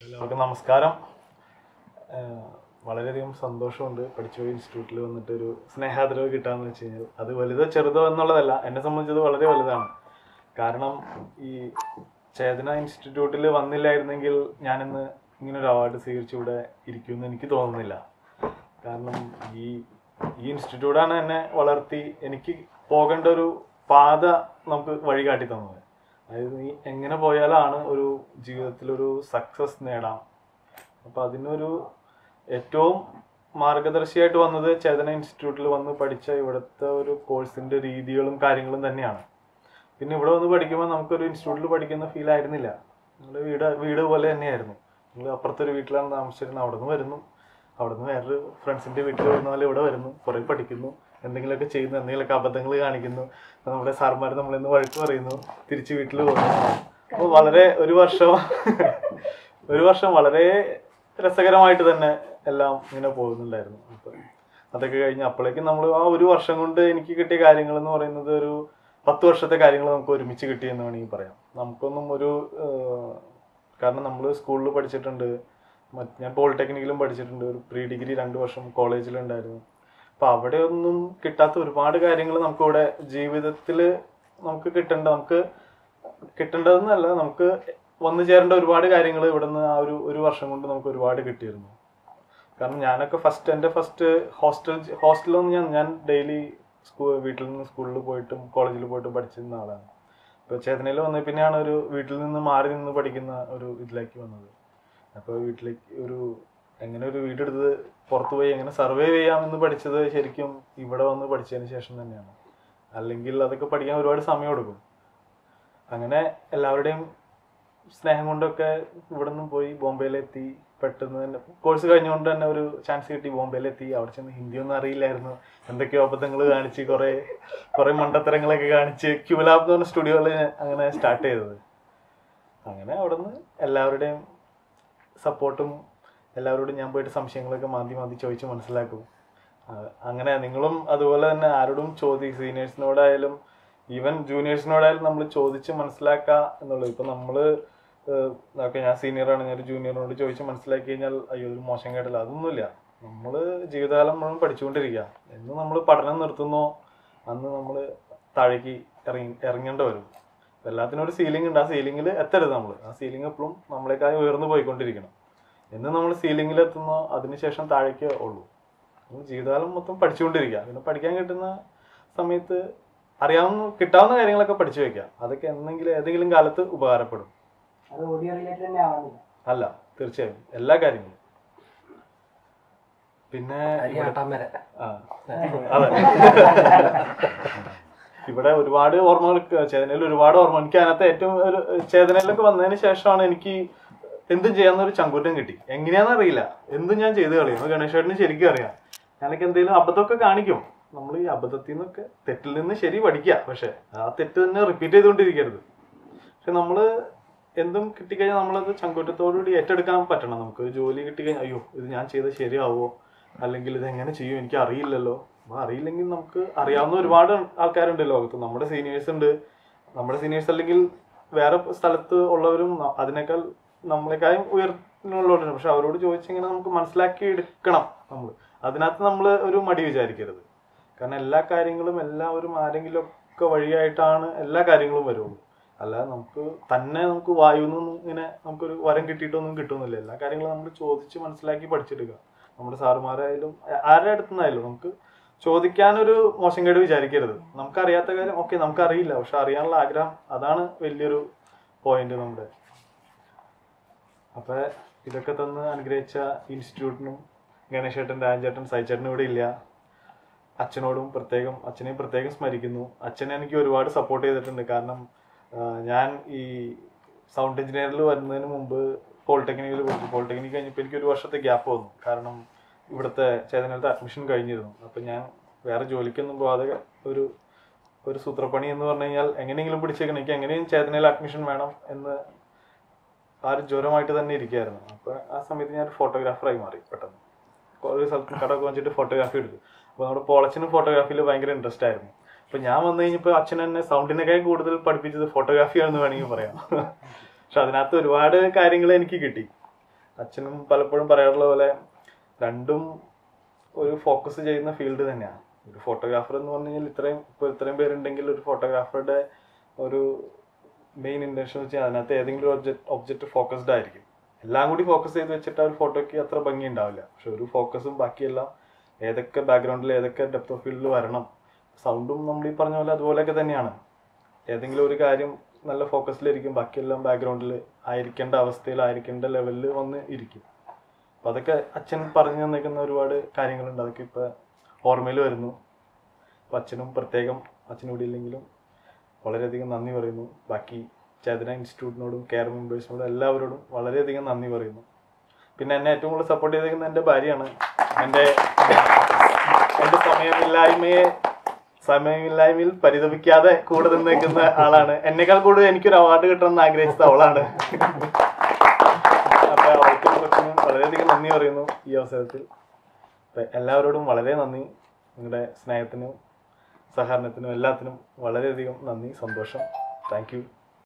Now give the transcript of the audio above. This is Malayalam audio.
എല്ലാവർക്കും നമസ്കാരം ആഹ് വളരെയധികം സന്തോഷമുണ്ട് പഠിച്ചു ഇൻസ്റ്റിറ്റ്യൂട്ടിൽ വന്നിട്ട് ഒരു സ്നേഹാദരവ് കിട്ടാന്ന് വെച്ച് കഴിഞ്ഞാൽ അത് വലുതോ ചെറുതോ എന്നുള്ളതല്ല എന്നെ സംബന്ധിച്ചത് വളരെ വലുതാണ് കാരണം ഈ ചേതന ഇൻസ്റ്റിറ്റ്യൂട്ടിൽ വന്നില്ലായിരുന്നെങ്കിൽ ഞാനിന്ന് ഇങ്ങനെ ഒരു അവാർഡ് സ്വീകരിച്ച് ഇവിടെ ഇരിക്കുമെന്ന് എനിക്ക് തോന്നുന്നില്ല കാരണം ഈ ഈ ഇൻസ്റ്റിറ്റ്യൂട്ടാണ് എന്നെ വളർത്തി എനിക്ക് പോകേണ്ട ഒരു പാത നമുക്ക് വഴി കാട്ടി തന്നത് അതായത് നീ എങ്ങനെ പോയാലാണ് ഒരു ജീവിതത്തിലൊരു സക്സസ് നേടാം അപ്പൊ അതിനൊരു ഏറ്റവും മാർഗദർശിയായിട്ട് വന്നത് ചേതന ഇൻസ്റ്റിറ്റ്യൂട്ടിൽ വന്ന് പഠിച്ച ഇവിടുത്തെ ഒരു കോഴ്സിന്റെ രീതികളും കാര്യങ്ങളും തന്നെയാണ് പിന്നെ ഇവിടെ വന്ന് പഠിക്കുമ്പോൾ നമുക്കൊരു ഇൻസ്റ്റിറ്റ്യൂട്ടിൽ പഠിക്കുന്ന ഫീൽ ആയിരുന്നില്ല നമ്മുടെ വീട് വീട് പോലെ തന്നെയായിരുന്നു നമ്മൾ അപ്പുറത്തൊരു വീട്ടിലാണ് താമസിച്ചിരുന്നത് അവിടെ നിന്ന് വരുന്നു അവിടെ നിന്ന് വേറൊരു ഫ്രണ്ട്സിന്റെ വീട്ടിൽ വരുന്ന പോലെ ഇവിടെ വരുന്നു കുറെ പഠിക്കുന്നു എന്തെങ്കിലുമൊക്കെ ചെയ്യുന്നു എന്തെങ്കിലുമൊക്കെ അബദ്ധങ്ങൾ കാണിക്കുന്നു അപ്പൊ നമ്മുടെ സാർമാർ നമ്മളിന്ന് വഴക്ക് പറയുന്നു തിരിച്ച് വീട്ടിൽ പോകുന്നു അപ്പോൾ വളരെ ഒരു വർഷം ഒരു വർഷം വളരെ രസകരമായിട്ട് തന്നെ എല്ലാം ഇങ്ങനെ പോകുന്നുണ്ടായിരുന്നു അപ്പൊ അതൊക്കെ കഴിഞ്ഞ് അപ്പോഴേക്കും നമ്മൾ ആ ഒരു വർഷം കൊണ്ട് എനിക്ക് കിട്ടിയ കാര്യങ്ങൾ എന്ന് പറയുന്നത് ഒരു പത്ത് വർഷത്തെ കാര്യങ്ങൾ നമുക്ക് ഒരുമിച്ച് കിട്ടിയെന്ന് വേണമെങ്കിൽ പറയാം നമുക്കൊന്നും ഒരു ഏഹ്, കാരണം നമ്മൾ സ്കൂളിൽ പഠിച്ചിട്ടുണ്ട് മറ്റ് ഞാൻ പോളിടെക്നിക്കിലും പഠിച്ചിട്ടുണ്ട് ഒരു പ്രീ ഡിഗ്രി രണ്ട് വർഷം കോളേജിലുണ്ടായിരുന്നു അപ്പൊ അവിടെ ഒന്നും കിട്ടാത്ത ഒരുപാട് കാര്യങ്ങൾ നമുക്കിവിടെ ജീവിതത്തിൽ നമുക്ക് കിട്ടേണ്ട നമുക്ക് കിട്ടേണ്ടതെന്നല്ല നമുക്ക് വന്നു ചേരേണ്ട ഒരുപാട് കാര്യങ്ങൾ ഇവിടുന്ന് ആ ഒരു ഒരു വർഷം കൊണ്ട് നമുക്ക് ഒരുപാട് കിട്ടിയിരുന്നു കാരണം ഞാനൊക്കെ ഫസ്റ്റ് എൻ്റെ ഫസ്റ്റ് ഹോസ്റ്റൽ ഹോസ്റ്റലൊന്നും ഞാൻ ഞാൻ ഡെയിലി സ്കൂൾ വീട്ടിൽ നിന്ന് സ്കൂളിൽ പോയിട്ടും കോളേജിൽ പോയിട്ടും പഠിച്ചിരുന്ന ആളാണ് ഇപ്പോൾ ചേതനയിൽ വന്ന പിന്നെയാണ് ഒരു വീട്ടിൽ നിന്ന് മാറി നിന്ന് പഠിക്കുന്ന ഒരു ഇതിലേക്ക് വന്നത് അപ്പോൾ വീട്ടിലേക്ക് ഒരു എങ്ങനെ ഒരു വീടെടുത്ത് പുറത്തു പോയി എങ്ങനെ സർവൈവ് ചെയ്യാമെന്ന് പഠിച്ചത് ശരിക്കും ഇവിടെ വന്ന് പഠിച്ചതിന് ശേഷം തന്നെയാണ് അല്ലെങ്കിൽ അതൊക്കെ പഠിക്കാൻ ഒരുപാട് സമയം എടുക്കും അങ്ങനെ എല്ലാവരുടെയും സ്നേഹം കൊണ്ടൊക്കെ ഇവിടെ നിന്ന് പോയി ബോംബെയിലെത്തി പെട്ടെന്ന് തന്നെ കോഴ്സ് കഴിഞ്ഞുകൊണ്ട് തന്നെ ഒരു ചാൻസ് കിട്ടി ബോംബെയിലെത്തി അവിടെ ചെന്ന് ഹിന്ദിയൊന്നും അറിയില്ലായിരുന്നു എന്തൊക്കെയോ അബദ്ധങ്ങൾ കാണിച്ച് കുറെ കുറെ മണ്ടത്തരങ്ങളൊക്കെ കാണിച്ച് ക്യൂലാബ് എന്ന് പറഞ്ഞ സ്റ്റുഡിയോയിൽ അങ്ങനെ സ്റ്റാർട്ട് ചെയ്തത് അങ്ങനെ അവിടെ നിന്ന് എല്ലാവരുടെയും സപ്പോർട്ടും എല്ലാവരോടും ഞാൻ പോയിട്ട് സംശയങ്ങളൊക്കെ മാന്തി മാന്തി ചോദിച്ച് മനസ്സിലാക്കും ആ, അങ്ങനെ നിങ്ങളും അതുപോലെ തന്നെ ആരോടും ചോദി സീനിയേഴ്സിനോടായാലും ഈവൻ ജൂനിയേഴ്സിനോടായാലും നമ്മൾ ചോദിച്ച് മനസ്സിലാക്കുക എന്നുള്ളത് ഇപ്പൊ നമ്മള് ഏഹ്, ഓക്കെ ഞാൻ സീനിയറാണ് ഞാൻ ഒരു ജൂനിയറിനോട് ചോദിച്ച് മനസ്സിലാക്കി കഴിഞ്ഞാൽ അയ്യോ ഒരു മോശം കേട്ടല്ല അതൊന്നുമില്ല നമ്മള് ജീവിതകാലം മുഴുവൻ പഠിച്ചുകൊണ്ടിരിക്കുക എന്ന് നമ്മൾ പഠനം നിർത്തുന്നോ അന്ന് നമ്മൾ താഴേക്ക് ഇറങ്ങി ഇറങ്ങേണ്ടി വരും എല്ലാത്തിനും ഒരു സീലിംഗ് ഉണ്ട് ആ സീലിംഗിൽ എത്തരുത് നമ്മൾ ആ സീലിംഗ് എപ്പോഴും നമ്മളെക്കാൾ ഉയർന്നു പോയിക്കൊണ്ടിരിക്കണം എന്ന് നമ്മൾ സീലിംഗിൽ എത്തുന്നോ അതിനുശേഷം താഴേക്ക് ഉള്ളൂ നമ്മൾ ജീവിതകാലം മൊത്തം പഠിച്ചുകൊണ്ടിരിക്കുക പിന്നെ പഠിക്കാൻ കിട്ടുന്ന സമയത്ത് അറിയാവുന്ന കിട്ടാവുന്ന കാര്യങ്ങളൊക്കെ പഠിച്ചു വെക്കുക അതൊക്കെ എന്തെങ്കിലും ഏതെങ്കിലും കാലത്ത് ഉപകാരപ്പെടും അത് ഓഡിയോ റിലേറ്റഡ് തന്നെ ആവണമെന്നില്ല അല്ല തീർച്ചയായും എല്ലാ കാര്യങ്ങളും പിന്നെ ഇവിടെ- അരിയാട്ടാൻ വരെ ആ, അതെ ഇവിടെ ഒരുപാട് ഓർമ്മകൾ ചേതനയിൽ ഒരുപാട് ഓർമ്മ എനിക്ക് അതിനകത്ത് ഏറ്റവും ഒരു ചേതനയിലൊക്കെ വന്നതിന് ശേഷമാണ് എനിക്ക് എന്തും ചെയ്യാവുന്ന ഒരു ചങ്കൂറ്റം കിട്ടി എങ്ങനെയാണെന്ന് അറിയില്ല എന്തും ഞാൻ ചെയ്ത് കളയും അത് ഗണേശേട്ടന് ശരിക്കും അറിയാം ഞാനൊക്കെ എന്തെങ്കിലും അബദ്ധമൊക്കെ കാണിക്കും നമ്മൾ ഈ അബദ്ധത്തിൽ നിന്നൊക്കെ തെറ്റിൽ നിന്ന് ശരി പഠിക്കുക പക്ഷെ ആ തെറ്റ് തന്നെ റിപ്പീറ്റ് ചെയ്തുകൊണ്ടിരിക്കരുത് പക്ഷെ നമ്മള് എന്തും കിട്ടിക്കഴിഞ്ഞാൽ നമ്മളത് ചങ്കൂറ്റത്തോടുകൂടി ഏറ്റെടുക്കാൻ പറ്റണം നമുക്ക് ഒരു ജോലി കിട്ടിക്കഴിഞ്ഞാൽ അയ്യോ ഇത് ഞാൻ ചെയ്ത് ശരിയാവോ അല്ലെങ്കിൽ ഇത് എങ്ങനെ ചെയ്യും എനിക്ക് അറിയില്ലല്ലോ അപ്പൊ അറിയില്ലെങ്കിൽ നമുക്ക് അറിയാവുന്ന ഒരുപാട് ആൾക്കാരുണ്ട് ലോകത്ത് നമ്മുടെ സീനിയേഴ്സ് ഉണ്ട് നമ്മുടെ സീനിയേഴ്സ് അല്ലെങ്കിൽ വേറെ സ്ഥലത്ത് ഉള്ളവരും ന- അതിനേക്കാൾ നമ്മളെക്കാളും ഉയർന്നുള്ളവരുണ്ട് പക്ഷെ അവരോട് ചോദിച്ചിങ്ങനെ നമുക്ക് മനസ്സിലാക്കി എടുക്കണം നമ്മൾ അതിനകത്ത് നമ്മൾ ഒരു മടി വിചാരിക്കരുത് കാരണം എല്ലാ കാര്യങ്ങളും എല്ലാവരും ആരെങ്കിലും ഒക്കെ വഴിയായിട്ടാണ് എല്ലാ കാര്യങ്ങളും വരുള്ളൂ അല്ലാതെ നമുക്ക് തന്നെ നമുക്ക് വായുന്നൊന്നും ഇങ്ങനെ നമുക്കൊരു വരം കിട്ടിയിട്ടൊന്നും കിട്ടുന്നില്ല എല്ലാ കാര്യങ്ങളും നമ്മൾ ചോദിച്ച് മനസ്സിലാക്കി പഠിച്ചെടുക്കുക നമ്മുടെ സാറുമാരായാലും ആ- ആരുടെ അടുത്തുനിന്നായാലും നമുക്ക് ചോദിക്കാനൊരു മോശം കേട് വിചാരിക്കരുത് നമുക്ക് അറിയാത്ത കാര്യം ഓക്കെ നമുക്ക് അറിയില്ല പക്ഷെ അറിയാനുള്ള ആഗ്രഹം അതാണ് വലിയൊരു പോയിന്റ് നമ്മുടെ അപ്പൊ ഇതൊക്കെ തന്ന് അനുഗ്രഹിച്ച ഇൻസ്റ്റിറ്റ്യൂട്ടിനും ഗണേശേട്ടൻ രാജേട്ടൻ സൈചേട്ടനും ഇവിടെ ഇല്ല അച്ഛനോടും പ്രത്യേകം അച്ഛനെയും പ്രത്യേകം സ്മരിക്കുന്നു അച്ഛനെ എനിക്ക് ഒരുപാട് സപ്പോർട്ട് ചെയ്തിട്ടുണ്ട് കാരണം ആ, ഞാൻ ഈ സൗണ്ട് എഞ്ചിനീയറിൽ വരുന്നതിന് മുമ്പ് പോളിടെക്നിക്കിൽ പഠിച്ചു പോളിടെക്നിക് കഴിഞ്ഞപ്പോൾ എനിക്ക് ഒരു വർഷത്തെ ഗ്യാപ്പ് വന്നു കാരണം ഇവിടുത്തെ ചേതനത്തെ അഡ്മിഷൻ കഴിഞ്ഞിരുന്നു അപ്പം ഞാൻ വേറെ ജോലിക്കൊന്നും പോവാതെ ഒരു ഒരു സൂത്രപ്പണി എന്ന് പറഞ്ഞു കഴിഞ്ഞാൽ എങ്ങനെയെങ്കിലും പിടിച്ചേക്കണം എനിക്ക് എങ്ങനെയും ചേതനയിൽ അഡ്മിഷൻ വേണം എന്ന് ആ ഒരു ജ്വരമായിട്ട് തന്നെ ഇരിക്കുകയായിരുന്നു അപ്പോൾ ആ സമയത്ത് ഞാൻ ഒരു ഫോട്ടോഗ്രാഫറായി മാറി പെട്ടെന്ന് ഒരു സ്ഥലത്ത് കടമൊക്കെ വെച്ചിട്ട് ഫോട്ടോഗ്രാഫി എടുത്തു അപ്പോൾ നമ്മുടെ പോളച്ചനും ഫോട്ടോഗ്രാഫിയിൽ ഭയങ്കര ഇൻട്രസ്റ്റ് ആയിരുന്നു അപ്പോൾ ഞാൻ വന്നു കഴിഞ്ഞപ്പോൾ അച്ഛൻ എന്നെ സൗണ്ടിനേക്കാൾ കൂടുതൽ പഠിപ്പിച്ചത് ഫോട്ടോഗ്രാഫിയാണെന്ന് വേണമെങ്കിൽ പറയാം പക്ഷെ അതിനകത്ത് ഒരുപാട് കാര്യങ്ങൾ എനിക്ക് കിട്ടി അച്ഛനും പലപ്പോഴും പറയാറുള്ള പോലെ രണ്ടും ഒരു ഫോക്കസ് ചെയ്യുന്ന ഫീൽഡ് തന്നെയാണ് ഒരു ഫോട്ടോഗ്രാഫർ എന്ന് പറഞ്ഞു കഴിഞ്ഞാൽ ഇത്രയും ഇപ്പോൾ ഇത്രയും പേരുണ്ടെങ്കിൽ ഒരു ഫോട്ടോഗ്രാഫറുടെ ഒരു മെയിൻ ഇന്റൻഷൻ വെച്ചാൽ അതിനകത്ത് ഏതെങ്കിലും ഒബ്ജക്റ്റ് ഒബ്ജക്റ്റ് ഫോക്കസ്ഡ് ആയിരിക്കും എല്ലാം കൂടി ഫോക്കസ് ചെയ്ത് വെച്ചിട്ട് ആ ഒരു ഫോട്ടോയ്ക്ക് അത്ര ഭംഗി ഉണ്ടാവില്ല പക്ഷെ ഒരു ഫോക്കസും ബാക്കിയെല്ലാം ഏതൊക്കെ ബാക്ക്ഗ്രൗണ്ടിൽ ഏതൊക്കെ ഡെപ്ത് ഓഫ് ഫീൽഡിൽ വരണം സൗണ്ടും നമ്മൾ ഈ പറഞ്ഞ പോലെ അതുപോലെയൊക്കെ തന്നെയാണ് ഏതെങ്കിലും ഒരു കാര്യം നല്ല ഫോക്കസിലിരിക്കും ബാക്കിയെല്ലാം ബാക്ക്ഗ്രൗണ്ടിൽ ആയിരിക്കേണ്ട അവസ്ഥയിൽ ആയിരിക്കേണ്ട ലെവലിൽ വന്ന് ഇരിക്കും അപ്പം അതൊക്കെ അച്ഛൻ പറഞ്ഞു തന്നിരിക്കുന്ന ഒരുപാട് കാര്യങ്ങളുണ്ട് അതൊക്കെ ഇപ്പം ഓർമ്മയിൽ വരുന്നു അപ്പം അച്ഛനും പ്രത്യേകം അച്ഛനോട് ഇല്ലെങ്കിലും വളരെയധികം നന്ദി പറയുന്നു ബാക്കി ചേതന ഇൻസ്റ്റിറ്റ്യൂട്ടിനോടും കെയർ മെമ്പേഴ്സിനോടും എല്ലാവരോടും വളരെയധികം നന്ദി പറയുന്നു പിന്നെ എന്നെ ഏറ്റവും കൂടുതൽ സപ്പോർട്ട് ചെയ്തിരിക്കുന്നത് എൻ്റെ ഭാര്യയാണ് എൻ്റെ എൻ്റെ സമയമില്ലായ്മയെ സമയമില്ലായ്മയിൽ പരിതപിക്കാതെ കൂടെ നിന്നേക്കുന്ന ആളാണ് എന്നെക്കാൾ കൂടുതൽ എനിക്കൊരു അവാർഡ് കിട്ടണമെന്ന് ആഗ്രഹിച്ചത് അവളാണ് അപ്പൊ അവൾക്കും കൊച്ചിനും വളരെയധികം നന്ദി പറയുന്നു ഈ അവസരത്തിൽ അപ്പൊ എല്ലാവരോടും വളരെ നന്ദി നിങ്ങളുടെ സ്നേഹത്തിനും സഹകരണത്തിനും എല്ലാത്തിനും വളരെയധികം നന്ദി സന്തോഷം താങ്ക് യു